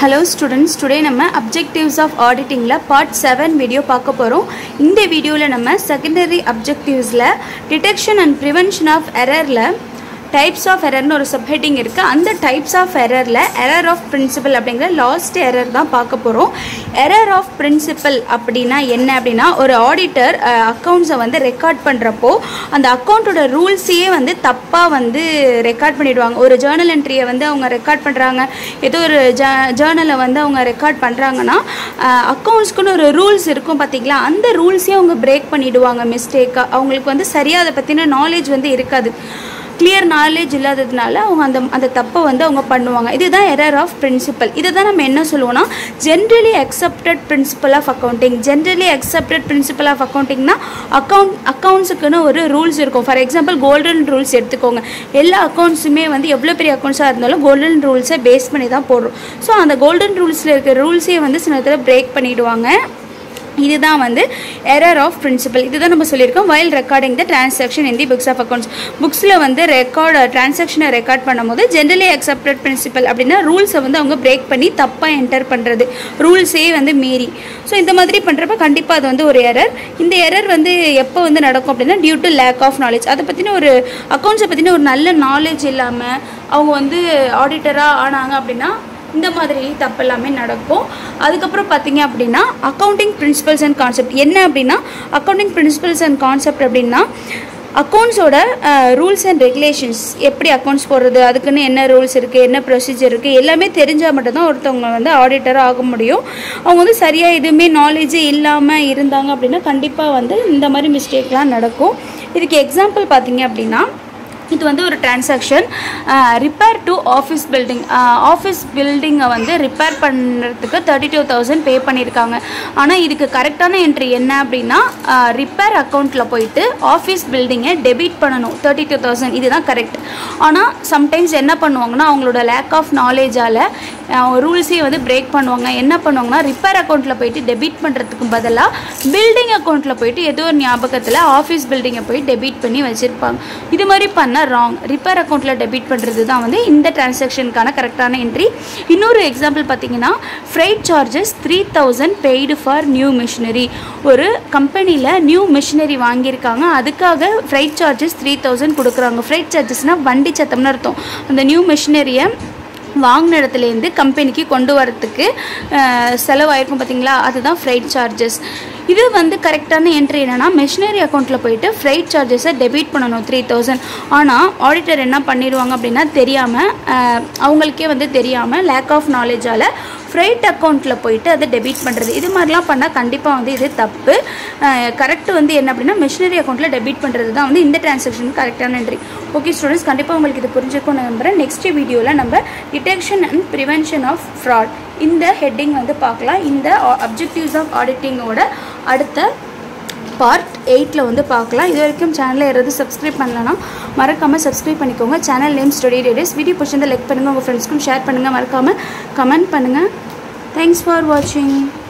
hello students today நம்ம objectives of ஆடிட்டிங்கில் part seven video பார்க்க போகிறோம் இந்த வீடியோவில் நம்ம செகண்டரி அப்ஜெக்டிவ்ஸில் டிடெக்ஷன் அண்ட் ப்ரிவென்ஷன் ஆஃப் எரரில் டைப்ஸ் ஆஃப் எரர்னு ஒரு சப்ஹெட்டிங் இருக்குது அந்த டைப்ஸ் ஆஃப் எரரில் எரர் ஆஃப் பிரின்சிபல் அப்படிங்கிற லாஸ்ட் எரர் தான் பார்க்க போகிறோம் எரர் ஆஃப் பிரின்சிபல் அப்படின்னா என்ன அப்படின்னா ஒரு ஆடிட்டர் அக்கௌண்ட்ஸை வந்து ரெக்கார்ட் பண்ணுறப்போ அந்த அக்கௌண்ட்டோட ரூல்ஸையே வந்து தப்பாக வந்து ரெக்கார்ட் பண்ணிடுவாங்க ஒரு ஜேர்னல் என்ட்ரியை வந்து அவங்க ரெக்கார்ட் பண்ணுறாங்க ஏதோ ஒரு ஜ ஜேர்னலை வந்து அவங்க ரெக்கார்ட் பண்ணுறாங்கன்னா அக்கௌண்ட்ஸ்க்குன்னு ஒரு ரூல்ஸ் இருக்கும் பார்த்தீங்களா அந்த ரூல்ஸையும் அவங்க பிரேக் பண்ணிடுவாங்க மிஸ்டேக்காக அவங்களுக்கு வந்து சரியாக அதை பற்றின நாலேஜ் வந்து இருக்காது கிளியர் நாலேஜ் இல்லாததுனால அவங்க அந்த அந்த தப்பை வந்து அவங்க பண்ணுவாங்க இதுதான் எரர் ஆஃப் பிரின்சிபல் இதை தான் நம்ம என்ன சொல்லுவோம்னா generally accepted principle of accounting generally accepted principle of அக்கௌண்டிங்னா அக்கௌண்ட் அக்கௌண்ட்ஸுக்குன்னு ஒரு ரூல்ஸ் இருக்கும் ஃபார் எக்ஸாம்பிள் கோல்டன் ரூல்ஸ் எடுத்துக்கோங்க எல்லா அக்கௌண்ட்ஸுமே வந்து எவ்வளோ பெரிய அக்கௌண்ட்ஸாக இருந்தாலும் கோல்டன் ரூல்ஸை பேஸ் பண்ணி தான் போடுறோம் ஸோ அந்த கோல்டன் ரூல்ஸில் இருக்கிற ரூல்ஸையே வந்து சில நேரத்தில் பிரேக் பண்ணிவிடுவாங்க இதுதான் வந்து எரர் ஆஃப் பிரின்சிபல் இதுதான் நம்ம சொல்லியிருக்கோம் while recording the transaction in the books of accounts புக்ஸில் வந்து ரெக்கார்ட் டிரான்சாக்ஷனை ரெக்கார்ட் பண்ணும்போது ஜென்ரலி அக்செப்டட் பிரின்சிபல் அப்படின்னா ரூல்ஸை வந்து அவங்க பிரேக் பண்ணி தப்பாக என்டர் பண்ணுறது ரூல்ஸே வந்து மீறி ஸோ இந்த மாதிரி பண்ணுறப்ப கண்டிப்பாக அது வந்து ஒரு எரர் இந்த எரர் வந்து எப்போ வந்து நடக்கும் அப்படின்னா due to lack of knowledge அதை பற்றின ஒரு அக்கௌண்ட்ஸை பற்றின ஒரு நல்ல நாலேஜ் இல்லாமல் அவங்க வந்து ஆடிட்டராக ஆனாங்க அப்படின்னா இந்த மாதிரி தப்பு எல்லாமே நடக்கும் அதுக்கப்புறம் பார்த்தீங்க அப்படின்னா அக்கௌண்டிங் பிரின்சிபல்ஸ் அண்ட் கான்செப்ட் என்ன அப்படின்னா அக்கௌண்டிங் பிரின்சிபல்ஸ் அண்ட் கான்செப்ட் அப்படின்னா அக்கௌண்ட்ஸோட ரூல்ஸ் அண்ட் ரெகுலேஷன்ஸ் எப்படி அக்கௌண்ட்ஸ் போடுறது அதுக்குன்னு என்ன ரூல்ஸ் இருக்குது என்ன ப்ரொசீஜர் இருக்குது எல்லாமே தெரிஞ்சால் மட்டும்தான் ஒருத்தவங்க வந்து ஆடிட்டராக ஆக முடியும் அவங்க வந்து சரியாக எதுவுமே நாலேஜே இல்லாமல் இருந்தாங்க அப்படின்னா கண்டிப்பாக வந்து இந்த மாதிரி மிஸ்டேக்லாம் நடக்கும் இதுக்கு எக்ஸாம்பிள் பார்த்தீங்க அப்படின்னா இது வந்து ஒரு transaction repair to office building office பில்டிங்கை வந்து ரிப்பேர் பண்ணுறதுக்கு தேர்ட்டி டூ தௌசண்ட் பே பண்ணியிருக்காங்க ஆனால் இதுக்கு கரெக்டான என்ட்ரி என்ன அப்படின்னா ரிப்பேர் அக்கௌண்ட்டில் போயிட்டு ஆஃபீஸ் பில்டிங்கை டெபிட் பண்ணணும் தேர்ட்டி டூ தௌசண்ட் இதுதான் கரெக்ட் ஆனால் சம்டைம்ஸ் என்ன பண்ணுவாங்கன்னா அவங்களோட லேக் ஆஃப் நாலேஜால் ரூல்ஸே வந்து பிரேக் பண்ணுவாங்க என்ன பண்ணுவாங்கன்னா ரிப்பேர் அக்கௌண்ட்டில் போயிட்டு டெபிட் பண்ணுறதுக்கு பதிலாக பில்டிங் அக்கௌண்ட்டில் போயிட்டு ஏதோ ஒரு ஞாபகத்தில் ஆஃபீஸ் பில்டிங்கை போய் டெபிட் பண்ணி வச்சுருப்பாங்க இது மாதிரி பண்ண பண்ணால் ராங் ரிப்பேர் அக்கௌண்ட்டில் டெபிட் பண்ணுறது தான் வந்து இந்த டிரான்சாக்ஷனுக்கான கரெக்டான என்ட்ரி இன்னொரு எக்ஸாம்பிள் பார்த்தீங்கன்னா freight charges three thousand paid for new machinery ஒரு கம்பெனியில் நியூ மிஷினரி வாங்கியிருக்காங்க அதுக்காக ஃப்ரைட் சார்ஜஸ் த்ரீ தௌசண்ட் கொடுக்குறாங்க ஃப்ரைட் சார்ஜஸ்னால் வண்டி சத்தம்னு அர்த்தம் அந்த நியூ மிஷினரியை வாங்கின இடத்துலேருந்து கம்பெனிக்கு கொண்டு வரத்துக்கு செலவாயிருக்கும் பார்த்தீங்களா அதுதான் ஃப்ரைட் சார்ஜஸ் இது வந்து கரெக்டான என்ட்ரி என்னென்னா மெஷினரி அக்கௌண்ட்டில் போயிட்டு ஃப்ரைட் சார்ஜஸை டெபிட் பண்ணணும் த்ரீ தௌசண்ட் ஆனால் ஆடிட்டர் என்ன பண்ணிடுவாங்க அப்படின்னா தெரியாமல் அவங்களுக்கே வந்து தெரியாமல் லேக் ஆஃப் நாலேஜால் ஃப்ரைட் அக்கௌண்ட்டில் போயிட்டு அதை டெபிட் பண்ணுறது இது மாதிரிலாம் பண்ணால் கண்டிப்பாக வந்து இது தப்பு கரெக்ட் வந்து என்ன அப்படின்னா மிஷினரி அக்கௌண்ட்டில் டெபிட் பண்ணுறது தான் வந்து இந்த டிரான்சாக்ஷன் கரெக்டான என்ட்ரி ஓகே ஸ்டூடெண்ட்ஸ் கண்டிப்பாக உங்களுக்கு இது புரிஞ்சுக்கும் நம்புகிறேன் நெக்ஸ்ட் வீடியோவில் நம்ம detection and prevention of fraud இந்த ஹெட்டிங் வந்து பார்க்கலாம் இந்த அப்ஜெக்டிவ்ஸ் ஆஃப் ஆடிட்டிங்கோட அடுத்த பார்ட் எயிட்டில் வந்து பார்க்கலாம் இது வரைக்கும் சேனலில் யாராவது சப்ஸ்கிரைப் பண்ணலன்னா மறக்காமல் சப்ஸ்கிரைப் பண்ணிக்கோங்க channel name study radius video பிடிச்சிருந்தா லைக் பண்ணுங்கள் உங்கள் ஃப்ரெண்ட்ஸ்க்கும் ஷேர் பண்ணுங்கள் மறக்காமல் கமெண்ட் பண்ணுங்கள் தேங்க்ஸ் ஃபார் வாட்சிங்